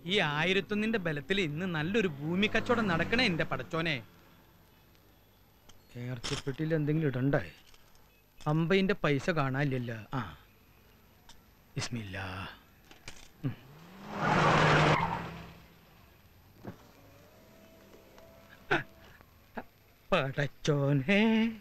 ഈ ആയിരത്തൊന്നിന്റെ ബലത്തിൽ ഇന്ന് നല്ലൊരു ഭൂമി കച്ചവടം നടക്കണേ എന്റെ പടച്ചോനെ ഏർച്ചപ്പെട്ടിയിൽ എന്തെങ്കിലും ഇടണ്ടേ അമ്പതിന്റെ പൈസ കാണാനില്ലല്ലോ ആ ബിസ്മില്ല ഉം. പടച്ചോനെ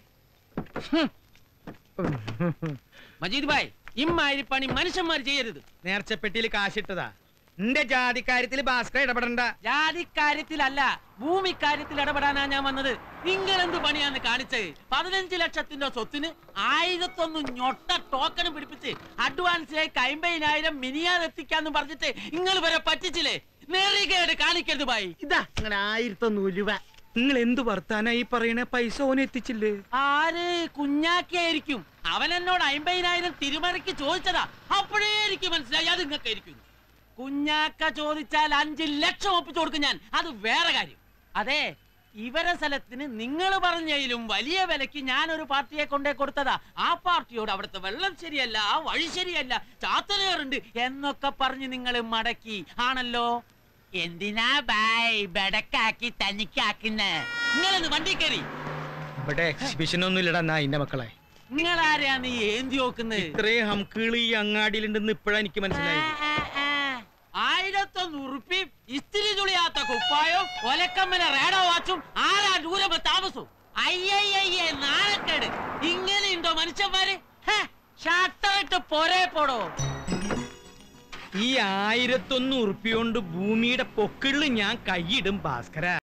മജീദ് ഭായ് ഇമ്മാതിരി പണി മനുഷ്യന്മാർ ചെയ്യരുത് നേർച്ചപ്പെട്ടിയിൽ കാശിട്ടതാ എന്റെ ജാതിക്കാര്യത്തിൽ ഭാസ്കർ ഇടപെടണ്ട ജാതിക്കാര്യത്തിലല്ല ഭൂമിക്കാര്യത്തിൽ ഇടപെടാനാ ഞാൻ വന്നത് നിങ്ങൾ എന്ത് പണിയാന്ന് കാണിച്ചത് പതിനഞ്ച് ലക്ഷത്തിന്റെ സ്വത്തിന് ആയിരത്തൊന്ന് ഞൊട്ട ടോക്കൺ പിടിപ്പിച്ച് അഡ്വാൻസിലായി കൈമ്പതിനായിരം മിനിയാൻ എത്തിക്കാന്ന് പറഞ്ഞിട്ട് നിങ്ങൾ വരെ പറ്റിച്ചില്ലേ നെറികേട് കാണിക്കരുത് ഭായി ഇതാ അങ്ങനെ ആയിരത്തൊന്ന് രൂപ നിങ്ങൾ എന്ത് വർത്താനാ ഈ പറയണ പൈസ ഓന് എത്തിച്ചില്ലേ ആര് കുഞ്ഞാക്കിയായിരിക്കും അവൻ എന്നോട് അമ്പതിനായിരം തിരുമറിക്ക് ചോദിച്ചതാ അപ്പോഴേ എനിക്ക് മനസ്സിലായി അത് നിങ്ങൾക്ക് ആയിരിക്കും കുഞ്ഞാക്ക ചോദിച്ചാൽ അഞ്ച് ലക്ഷം ഒപ്പിച്ചു കൊടുക്കും ഞാൻ അത് വേറെ കാര്യം അതെ ഇവരെ സ്ഥലത്തിന് നിങ്ങൾ പറഞ്ഞതിലും വലിയ വിലക്ക് ഞാൻ ഒരു പാർട്ടിയെ കൊണ്ടേ കൊടുത്തതാ ആ പാർട്ടിയോട് അവിടുത്തെ വെള്ളം ശരിയല്ല ആ വഴി ശരിയല്ല ചാത്തനേറുണ്ട് എന്നൊക്കെ പറഞ്ഞ് നിങ്ങൾ മടക്കി ആണല്ലോ എന്തിനാ ബായ് ബെടക്കാക്കി തനിക്കാക്കുന്നേ നിങ്ങളൊന്ന് വണ്ടി കയറി ഇവിടെ എക്സിബിഷൻ ഒന്നും ഇല്ലടാ നാ ഇന്റെ മക്കളെ നിങ്ങൾ ആരെയാ നീ ഏന്തി നോക്കുന്നത് ഇത്രയും ഹംകീള് ഈ അങ്ങാടിയിലുണ്ടെന്ന് ഇപ്പഴാ എനിക്ക് മനസ്സിലായി ആയിരത്തൊന്ന് ഉറുപ്പി ഇസ്തിരി തുളിയാത്ത കുപ്പായോ ഒലക്കമ്മല റേഡോ വാച്ചും ആരാ ദൂരമ താമസവും അയ്യയ്യേ നാണക്കേട് ഇങ്ങനെയുണ്ടോ മനുഷ്യന്മാര് ഷട്ടറിട്ട് പൊരേ പോടോ ഈ ആയിരത്തൊന്ന് ഉറുപ്പിയോണ്ട് ഭൂമിയുടെ പൊക്കിളിൽ ഞാൻ കൈയിടും ഭാസ്കര